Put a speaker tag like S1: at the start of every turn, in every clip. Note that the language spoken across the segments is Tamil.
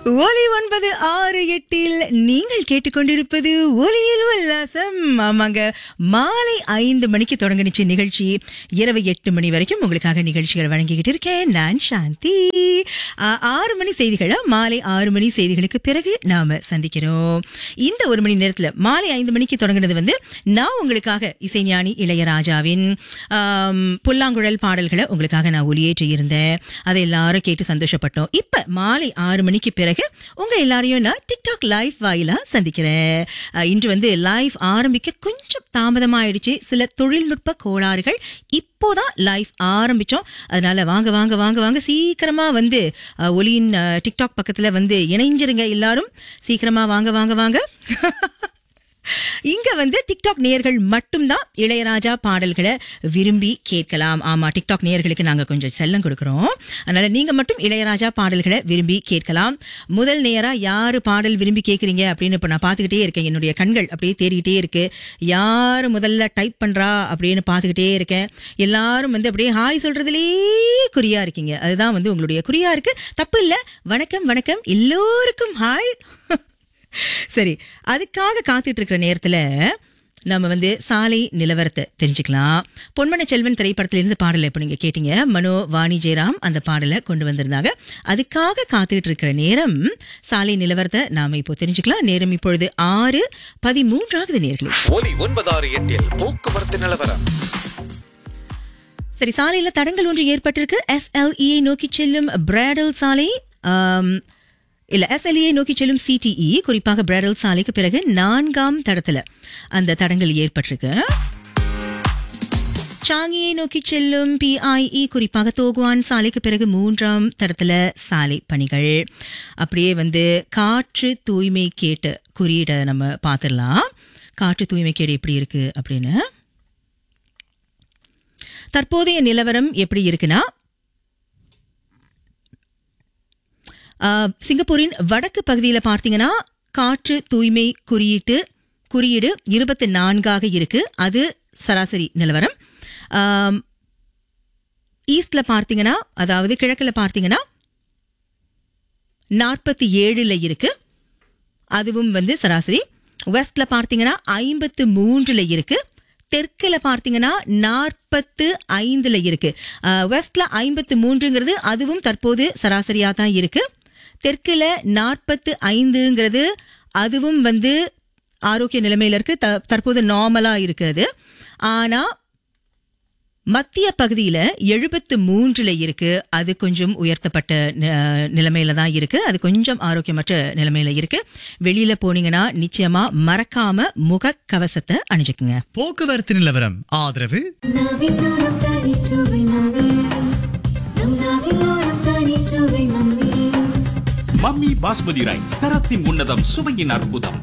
S1: ஒலி ஒன்பது ஆறு எட்டில் நீங்கள் கேட்டுக்கொண்டிருப்பது ஒலியில் உல்லாசம் ஆமாங்க மாலை ஐந்து மணிக்கு தொடங்குனுச்சு நிகழ்ச்சி இரவு எட்டு மணி வரைக்கும் உங்களுக்காக நிகழ்ச்சிகள் வழங்கிக்கிட்டு இருக்கேன் நான் சாந்தி ஆ, ஆறு மணி செய்திகளை மாலை ஆறு மணி செய்திகளுக்கு பிறகு நாம சந்திக்கிறோம் இந்த ஒரு மணி நேரத்துல மாலை ஐந்து மணிக்கு தொடங்குனது வந்து நான் உங்களுக்காக இசைஞானி இளையராஜாவின் ஆம், புல்லாங்குழல் பாடல்களை உங்களுக்காக நான் ஒளியேற்றி இருந்தேன் அதை எல்லாரும் கேட்டு சந்தோஷப்பட்டோம் இப்ப மாலை ஆறு மணிக்கு பிறகு உங்க எல்லாரையும் நான் டிக்டாக் லைவ் வாயிலா சந்திக்கிறேன் அஹ், இன்று வந்து லைவ் ஆரம்பிக்க கொஞ்சம் தாமதமாயிடுச்சு சில தொழில்நுட்ப கோளாறுகள் இப்போதான் லைவ் ஆரம்பிச்சோம் அதனால வாங்க வாங்க வாங்க வாங்க சீக்கிரமா வந்து அஹ், ஒலியின் அஹ், டிக்டாக் பக்கத்துல வந்து இணைஞ்சிருங்க எல்லாரும் சீக்கிரமா வாங்க வாங்க வாங்க இங்க வந்து டிக்டாக் நேயர்கள் மட்டும்தான் இளையராஜா பாடல்களை விரும்பி கேட்கலாம் ஆமா டிக்டாக் நேயர்களுக்கு நாங்க கொஞ்சம் செல்லம் கொடுக்கறோம் அதனால நீங்க மட்டும் இளையராஜா பாடல்களை விரும்பி கேட்கலாம் முதல் நேரா யாரு பாடல் விரும்பி கேக்குறீங்க அப்படின்னு இப்ப நான் பாத்துக்கிட்டே இருக்கேன் என்னுடைய கண்கள் அப்படியே தேடிக்கிட்டே இருக்கு யாரு முதல்ல டைப் பண்றா அப்படின்னு பாத்துக்கிட்டே இருக்கேன் எல்லாரும் வந்து அப்படியே ஹாய் சொல்றதுலயே குறியா இருக்கீங்க அதுதான் வந்து உங்களுடைய குறியா இருக்கு தப்பு இல்ல வணக்கம் வணக்கம் எல்லோருக்கும் ஹாய் சரி அதுக்காக காத்துட்டு இருக்கிற நேரத்துல நம்ம வந்து சாலை நிலவரத்தை தெரிஞ்சுக்கலாம் பொன்மன செல்வன் திரைப்படத்திலிருந்து பாடலை இப்போ நீங்க கேட்டீங்க மனோ வாணி ஜெயராம் அந்த பாடலை கொண்டு வந்திருந்தாங்க அதுக்காக காத்துக்கிட்டு இருக்கிற நேரம் சாலை நிலவரத்தை நாம இப்போ தெரிஞ்சுக்கலாம் நேரம் இப்பொழுது ஆறு பதிமூன்றாவது நேர்களே
S2: ஒலி ஒன்பதாறு எட்டில் போக்குவரத்து நிலவரம்
S1: சரி சாலையில தடங்கள் ஒன்று ஏற்பட்டிருக்கு எஸ்எல்இ நோக்கி செல்லும் பிராடல் சாலை ஆம், இல்ல எஸ்எல்இ நோக்கி செல்லும் சிடிஇ குறிப்பாக பிராடல் சாலைக்கு பிறகு நான்காம் தடத்துல அந்த தடங்கள் ஏற்பட்டிருக்கு சாங்கியை நோக்கி செல்லும் பிஐஇ குறிப்பாக தோகுவான் சாலைக்கு பிறகு மூன்றாம் தடத்துல சாலை பணிகள் அப்படியே வந்து காற்று தூய்மை கேட்டு குறியீடை நம்ம பார்த்துடலாம் காற்று தூய்மை கேடு எப்படி இருக்கு அப்படின்னு தற்போதைய நிலவரம் எப்படி இருக்குன்னா ஆ, சிங்கப்பூரின் வடக்கு பகுதியில் பார்த்தீங்கன்னா காற்று தூய்மை குறியீட்டு குறியீடு இருபத்தி நான்காக இருக்கு அது சராசரி நிலவரம் ஆம், ஈஸ்ட்ல பார்த்தீங்கன்னா அதாவது கிழக்கில் பார்த்தீங்கன்னா நாற்பத்தி ஏழுல இருக்கு அதுவும் வந்து சராசரி வெஸ்ட்ல பார்த்தீங்கன்னா ஐம்பத்து மூன்றுல இருக்கு தெற்குல பார்த்தீங்கன்னா நாற்பத்து ஐந்துல இருக்கு அஹ், வெஸ்ட்ல ஐம்பத்து மூன்றுங்கிறது அதுவும் தற்போது சராசரியா தான் இருக்கு தெற்குல நாற்பத்து ஐந்துங்கிறது அதுவும் வந்து ஆரோக்கிய நிலைமையில இருக்கு த- தற்போது நார்மலா இருக்கு அது ஆனா மத்திய பகுதியில எழுபத்து மூன்றுல இருக்கு அது கொஞ்சம் உயர்த்தப்பட்ட ந- நிலைமையில தான் இருக்கு அது கொஞ்சம் ஆரோக்கியமற்ற நிலைமையில இருக்கு வெளியில போனீங்கன்னா நிச்சயமா மறக்காம முகக்கவசத்தை அணிஞ்சுக்குங்க
S3: போக்குவரத்து நிலவரம் ஆதரவு
S4: நாவிலோரம் தனிச்சுவை மம்மீஸ் நம் நாவிலோரம் தனிச்சுவை மம்மீஸ்
S5: மம்மி பாஸ்மதி ரைஸ் தரத்தின் உன்னதம் சுவையின் அற்புதம்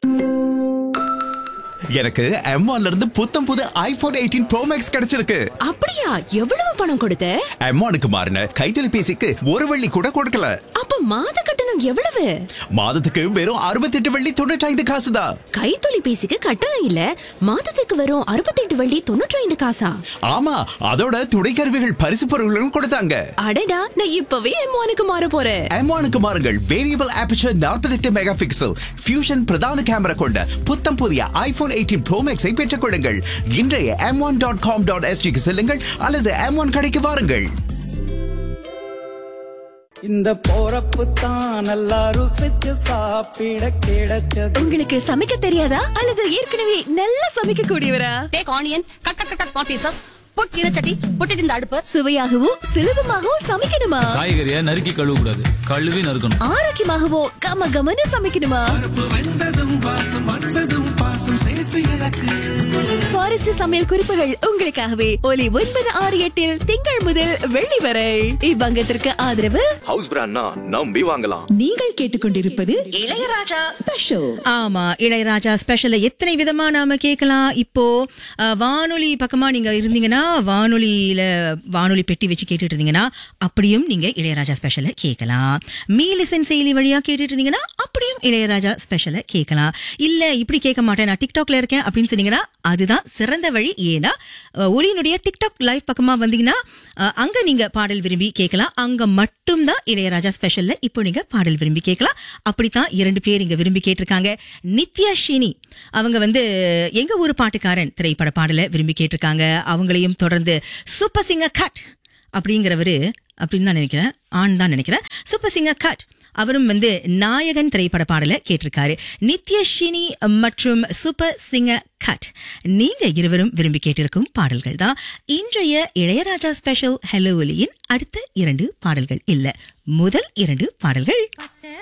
S6: எனக்கு M1 ல இருந்து புத்தம் புது ஐபோன் எயிட்டீன் ப்ரோ மேக்ஸ் கிடைச்சிருக்கு
S7: அப்படியா எவ்வளவு பணம் கொடுத்த
S6: M1க்கு மாறின கைத்தொலைபேசிக்கு ஒரு வெள்ளி கூட கொடுக்கல
S7: அப்ப மாத கட்டணம் எவ்வளவு
S6: மாதத்துக்கு வெறும் அறுபத்தெட்டு வெள்ளி தொண்ணூற்றி ஐந்து காசு தான்
S7: கைத்தொலைபேசிக்கு கட்டணம் இல்ல மாதத்துக்கு வரும் அறுபத்தெட்டு வள்ளி தொண்ணூற்றி ஐந்து காசா
S6: ஆமா அதோட துணைக்கருவிகள் பரிசு பொருட்களும் கொடுத்தாங்க
S7: அடடா நான் இப்பவே எம்மானுக்கு மாற போறேன்
S6: M1க்கு மாறுங்கள் variable aperture 48 mega pixel fusion பிரதான கேமரா கொண்ட புத்தம் புதிய ஐபோன் எயிட்டீன் ப்ரோ மேக்ஸை பெற்றுக் கொள்ளுங்கள் இன்றைய M one dot com dot எஸ்டிக்கு செல்லுங்கள் அல்லது எம் ஒன் கடைக்கு வாருங்கள்
S8: இந்த போறப்பு தான் நல்லா ருசிச்சு சாப்பிட கிடைச்சது
S7: உங்களுக்கு சமைக்க தெரியாதா அல்லது ஏற்கனவே நல்லா சமைக்க கூடியவரா
S9: take onion cut cut cut small pieces put சின்ன சட்டி புட்டு இந்த அடுப்பு
S7: சுவையாகவும் சுலபமாகவும் சமைக்கணுமா
S10: காய்கறியை நறுக்கி கழுவ கூடாது கழுவி நறுக்கணும்
S7: ஆரோக்கியமாகவோ கம கமனு சமைக்கணுமா சுவாரஸ்ய சமையல் குறிப்புகள் உங்களுக்காகவே ஒலி ஒன்பது ஆறு எட்டில் திங்கள் முதல் வெள்ளி வரை இவ்வங்கத்திற்கு ஆதரவு
S2: ஹவுஸ் பிராண்ட்னா நம்பி வாங்கலாம்
S1: நீங்கள் கேட்டுக்கொண்டிருப்பது இளையராஜா ஸ்பெஷல் ஆமா இளையராஜா ஸ்பெஷல்ல எத்தனை விதமா நாம கேட்கலாம் இப்போ அஹ், வானொலி பக்கமா நீங்க இருந்தீங்கன்னா வானொலியில வானொலி பெட்டி வச்சு கேட்டுட்டு இருந்தீங்கன்னா அப்படியும் நீங்க இளையராஜா ஸ்பெஷலை கேட்கலாம் மீ லிசன் செயலி வழியா கேட்டுட்டு இருந்தீங்கன்னா அப்படி அப்படியும் இளையராஜா ஸ்பெஷலை கேட்கலாம் இல்ல இப்படி கேட்க மாட்டேன் நான் டிக்டாக்ல இருக்கேன் அப்படின்னு சொன்னீங்கன்னா அதுதான் சிறந்த வழி ஏன்னா அஹ், ஒலியினுடைய டிக்டாக் லைவ் பக்கமா வந்தீங்கன்னா அஹ், அங்க நீங்க பாடல் விரும்பி கேட்கலாம் அங்க மட்டும்தான் இளையராஜா ஸ்பெஷல்ல இப்போ நீங்க பாடல் விரும்பி கேட்கலாம் அப்படித்தான் இரண்டு பேர் இங்க விரும்பி கேட்டிருக்காங்க நித்யா ஷினி அவங்க வந்து எங்க ஊர் பாட்டுக்காரன் திரைப்பட பாடலை விரும்பி கேட்டிருக்காங்க அவங்களையும் தொடர்ந்து சூப்பர் சிங்கர் கட் அப்படிங்கிறவரு அப்படின்னு தான் நினைக்கிறேன் ஆண் தான் நினைக்கிறேன் சூப்பர் சிங்கர் கட் அவரும் வந்து நாயகன் திரைப்பட பாடலை கேட்டிருக்காரு நித்யஷினி மற்றும் சூப்பர் சிங்கர் கட் நீங்க இருவரும் விரும்பி கேட்டிருக்கும் பாடல்கள் தான் இன்றைய இளையராஜா ஸ்பெஷல் ஹலோ ஒலியின் அடுத்த இரண்டு பாடல்கள் இல்ல முதல் இரண்டு பாடல்கள்